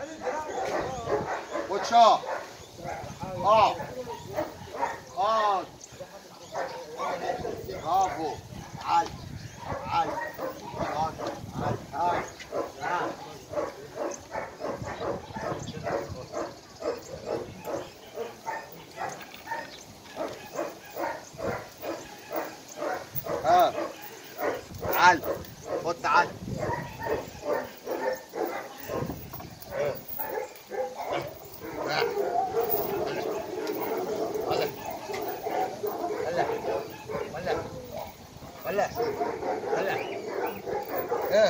واتشا اه اه برافو عال عال عال عال عال عال ها تعال خد تعال ولا ولا ولا ولا ولا ها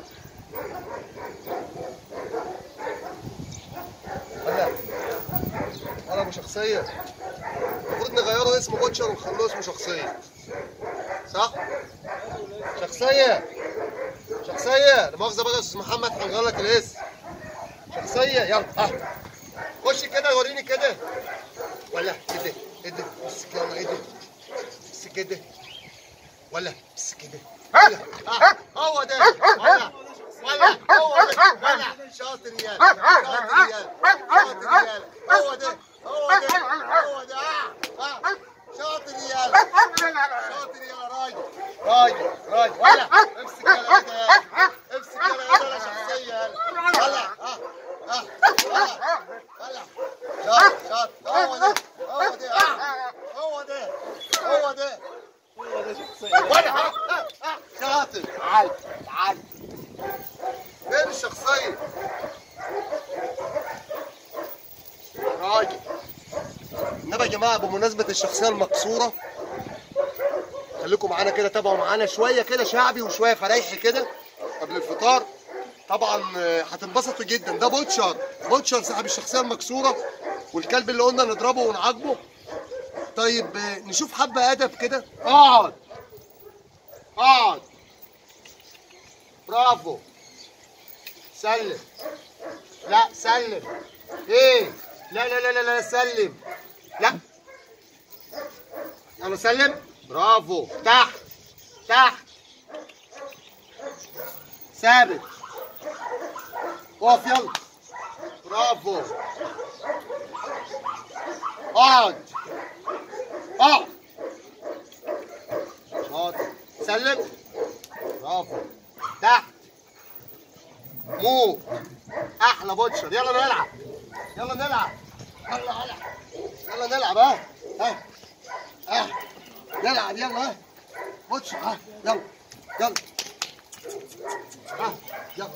ولا ولا ابو شخصيه المفروض نغيره اسمه بوتشر ونخلوه اسمه شخصيه صح؟ شخصية شخصية لا مؤاخذة بقى يا استاذ محمد هنغير لك الاسم شخصية يلا ها خش كده وريني كده ولا كده كده بس كده يلا كده بس كده ولا بس كده ولا ها هو ده ولا ولا هو ده ولا شاطر يا شاطر يا شاطر يا هو ده هو ده هو ده ها ها شاطر يا شاطر يا راجل راجل راجل ولا امسك يلا كده امسك يلا ولا شخصية يلا ولا ها ها ولا ولا شاطر شاطر هو ده هو ده ها هو ده هو ده ولا ها ها ها شاطر تعال تعال فين الشخصية؟ راجل انما يا جماعه بمناسبه الشخصيه المكسوره خليكم معانا كده تابعوا معانا شويه كده شعبي وشويه فريحي كده قبل الفطار طبعا آه، هتنبسطوا جدا ده بوتشر بوتشر صاحب الشخصيه المكسوره والكلب اللي قلنا نضربه ونعاقبه طيب آه، نشوف حبه ادب كده اقعد اقعد برافو سلم لا سلم ايه لا لا لا لا لا سلم لا يلا سلم برافو تحت تحت ثابت اقف يلا برافو اقعد اقعد شاطر سلم برافو تحت مو احلى بوتشر يلا نلعب يلا نلعب يلا يلا يلا نلعب ها ها ها نلعب يلا ها بوتشر ها يلا يلا ها يلا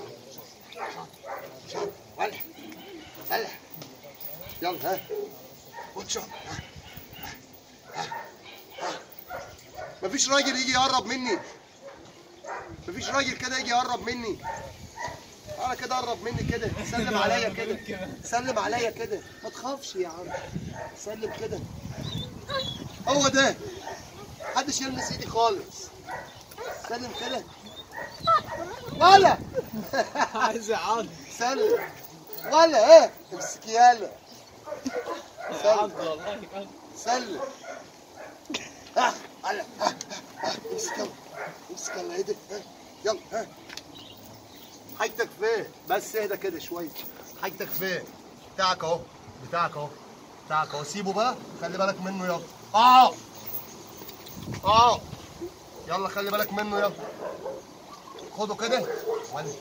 شاط ولا ولا يلا ها بوتشر ها ها ها مفيش راجل يجي يقرب مني مفيش راجل كده يجي يقرب مني انا كده قرب مني كده سلم عليا كده سلم عليا كده ما تخافش يا عم سلم كده هو ده محدش يلمس ايدي خالص سلم كده ولا عايز يعض سلم ولا ايه امسك يالا سلم عض والله عض. سلم ها ولا ها ها امسك يلا امسك يلا ايدك ها يلا ها حاجتك فين بس اهدى كده شويه حاجتك فين بتاعك اهو بتاعك اهو بتاعك اهو سيبه بقى خلي بالك منه يلا اه اه يلا خلي بالك منه يلا خده كده ولا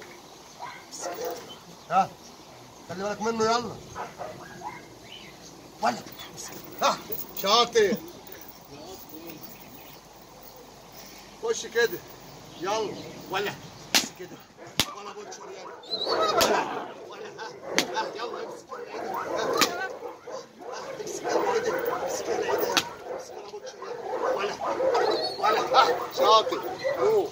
ها خلي بالك منه يلا ولا ها شاطر خش كده يلا ولا بس كده ولا بوتشر يلا ولا ولا ها ها يلا امسك ايدك ها امسك يلا ايدك امسك يلا ايدك امسك يلا بوتشر يلا ولا ولا ها شاطر روح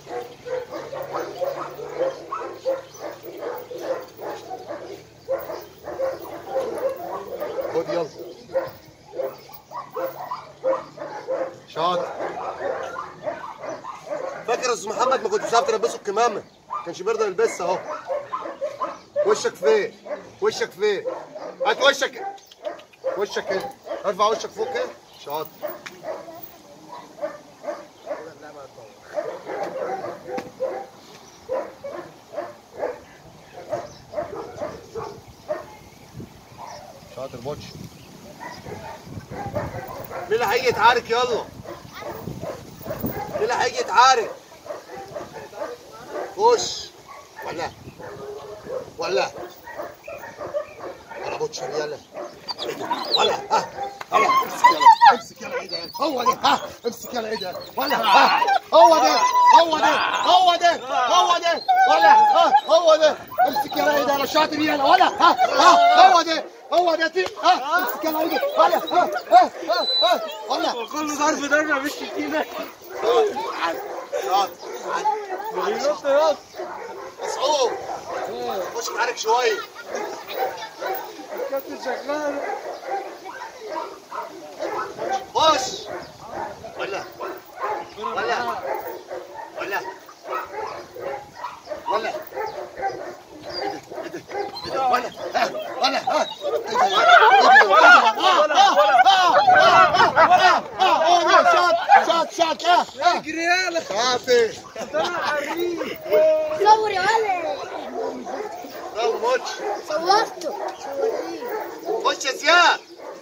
خد يلا شاطر فاكر يا استاذ محمد ما كنتش بتعرف تلبسه الكمامه كانش بيرضى يلبسها اهو وشك فين وشك فين هات وشك وشك كده ارفع وشك فوق كده شاطر شاطر بوتش مين اللي هيجي يتعارك يلا مين اللي هيجي يتعارك خش ولا ولا ولا بوتش يلا ولا ها ولا امسك يلا امسك يلا ايه ده هو ده ها امسك يلا ايه ده ولا ها هو ده هو ده هو ده هو ده ولا ها هو ده امسك يلا ايه ده انا شاطر يلا ولا ها ها هو ده هو ده تي ها امسك يلا ايه ده ولا ها ها ها ها ولا كل ضرب ضربه مش كتير شاطر ينط ينط مسعود خش اتعارك شويه الكابتن شغال خش ولا ولا ولا ولا ايه ده ايه ده ايه ده ولا ها ولا ها ايه ده ايه ده ولا اه هو ده شاط شاط شاط اه اه اجري يلا شاطر انا حريف صور يا ولد برافو ماتش صورته خش يا زياد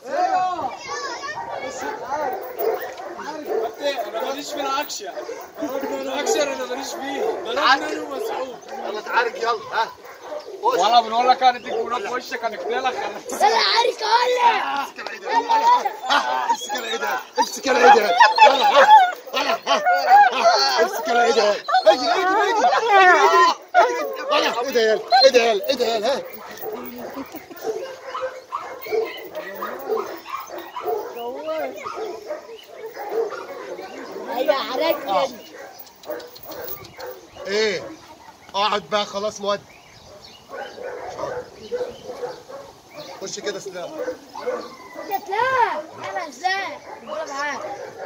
انا ماليش في الاكشن الاكشن انا ماليش فيه ضربني انا ومسعود يلا اتعارك يلا ها خش ولا بنقول لك انا تيجي في وشك هنقتلك انا عارف اقول امسك العيدة امسك العيدة يلا ها يلا ها ها امسك العيدة اجري اجري اجري اجري اجري اجري يلا ايه ده يلا ايه ده يلا ها ايوه عرفت ايه اقعد بقى خلاص مودي خش كده سلام قلت لا انا ازاي بقول معاك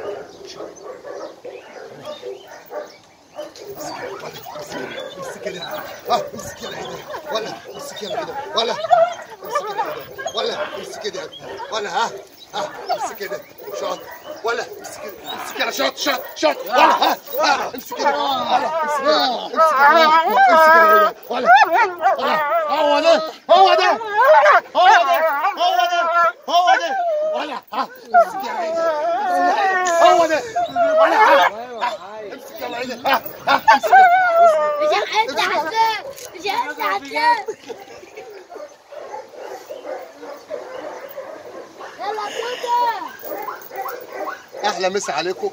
امسك العيدة ها امسك العيدة ولا امسك العيدة ولا امسك العيدة ولا امسك العيدة ولا ها ها امسك كده شاط ولا امسك كده امسك كده شاط شاط شاط ولا ها ها امسك كده ولا امسك كده امسك كده امسك كده ولا ولا هو ده هو ده هو ده هو ده هو ده ولا ها امسك العيدة هو ده ولا ها امسك العيدة ها ها امسك مش هحد عساك مش هحد عساك يلا توتا احلى مسا عليكم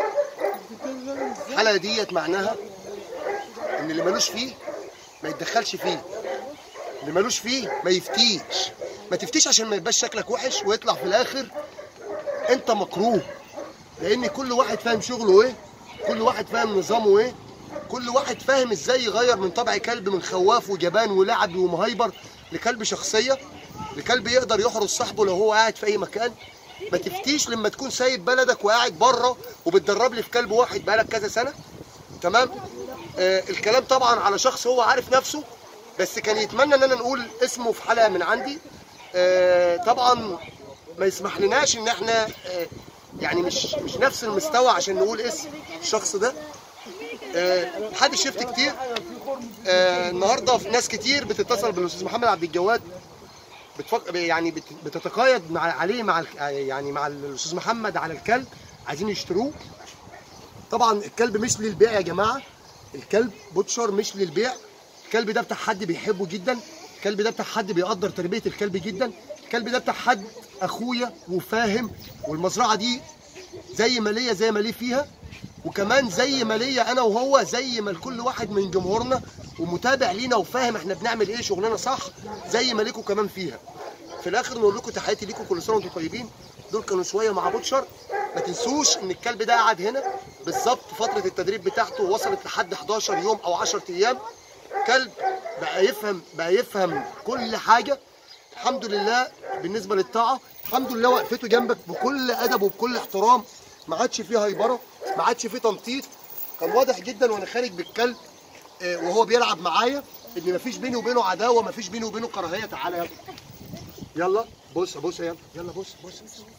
الحلقه ديت معناها ان اللي ملوش فيه ما يتدخلش فيه اللي ملوش فيه ما يفتيش ما تفتيش عشان ما يبقاش شكلك وحش ويطلع في الاخر انت مكروه لان كل واحد فاهم شغله ايه كل واحد فاهم نظامه ايه كل واحد فاهم ازاي يغير من طبع كلب من خواف وجبان ولعبي ومهيبر لكلب شخصيه لكلب يقدر يحرس صاحبه لو هو قاعد في اي مكان ما تفتيش لما تكون سايب بلدك وقاعد بره وبتدرب لي في كلب واحد بقالك كذا سنه تمام آه الكلام طبعا على شخص هو عارف نفسه بس كان يتمنى ان انا نقول اسمه في حلقه من عندي آه طبعا ما يسمح لناش ان احنا آه يعني مش مش نفس المستوى عشان نقول اسم الشخص ده آه حد شفت كتير آه النهارده في ناس كتير بتتصل بالاستاذ محمد عبد الجواد بتفك... يعني بت... بتتقايد مع عليه مع ال... يعني مع الاستاذ محمد على الكلب عايزين يشتروه طبعا الكلب مش للبيع يا جماعه الكلب بوتشر مش للبيع الكلب ده بتاع حد بيحبه جدا الكلب ده بتاع حد بيقدر تربيه الكلب جدا الكلب ده بتاع حد اخويا وفاهم والمزرعه دي زي ما ليا زي ما ليه فيها وكمان زي ما ليا انا وهو زي ما لكل واحد من جمهورنا ومتابع لينا وفاهم احنا بنعمل ايه شغلنا صح زي ما ليكوا كمان فيها في الاخر نقول لكم تحياتي ليكم كل سنه وانتم طيبين دول كانوا شويه مع بوتشر ما تنسوش ان الكلب ده قعد هنا بالظبط فتره التدريب بتاعته وصلت لحد 11 يوم او 10 ايام كلب بقى يفهم بقى يفهم كل حاجه الحمد لله بالنسبه للطاعه الحمد لله وقفته جنبك بكل ادب وبكل احترام ما عادش فيه هيبره ما عادش فيه تنطيط كان واضح جدا وانا خارج بالكلب آه، وهو بيلعب معايا ان مفيش بيني وبينه عداوه مفيش بيني وبينه كراهيه تعالى يلا يلا بص بص يلا يلا بص بص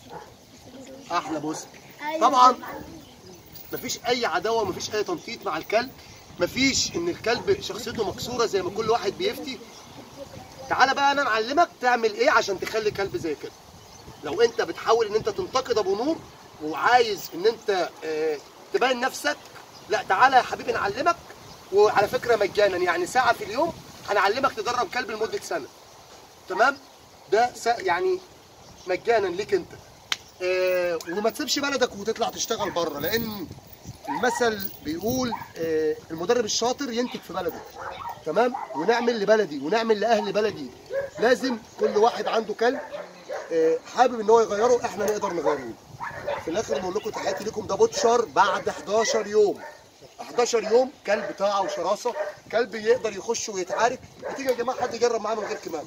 احلى بص طبعا مفيش اي عداوه مفيش اي تنطيط مع الكلب مفيش ان الكلب شخصيته مكسوره زي ما كل واحد بيفتي تعالى بقى انا نعلمك تعمل ايه عشان تخلي كلب زي كده لو انت بتحاول ان انت تنتقد ابو نور وعايز ان انت آه، تبين نفسك لا تعالى يا حبيبي نعلمك وعلى فكره مجانا يعني ساعه في اليوم هنعلمك تدرب كلب لمده سنه تمام ده س- يعني مجانا ليك انت آه، وما تسيبش بلدك وتطلع تشتغل بره لان المثل بيقول آه، المدرب الشاطر ينتج في بلده تمام ونعمل لبلدي ونعمل لاهل بلدي لازم كل واحد عنده كلب آه، حابب ان هو يغيره احنا نقدر نغيره في الاخر بقول لكم تحياتي لكم ده بوتشر بعد 11 يوم 11 يوم كلب طاعه وشراسه كلب يقدر يخش ويتعارك ما تيجي يا جماعه حد يجرب معاه من غير كمام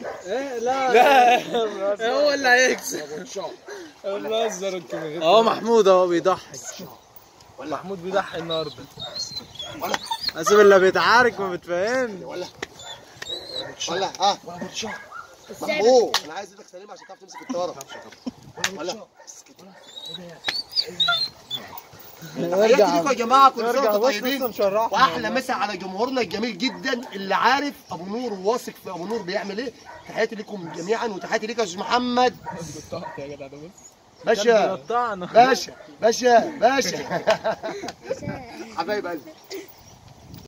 لا هو اللي هيكسب بنهزر انت اهو محمود اهو بيضحك محمود بيضحي النهارده ولا اسف اللي بيتعارك ما بتفهمني ولا ولا ها محمود انا عايز ايدك سليمه عشان تعرف تمسك الطاره ولا تحياتي ليكم يا جماعه كل سنه وانتم طيبين واحلى مسا على جمهورنا الجميل جدا اللي عارف ابو نور وواثق في ابو نور بيعمل ايه تحياتي لكم جميعا وتحياتي ليك يا استاذ محمد باشا قطعنا باشا باشا باشا حبايب قلبي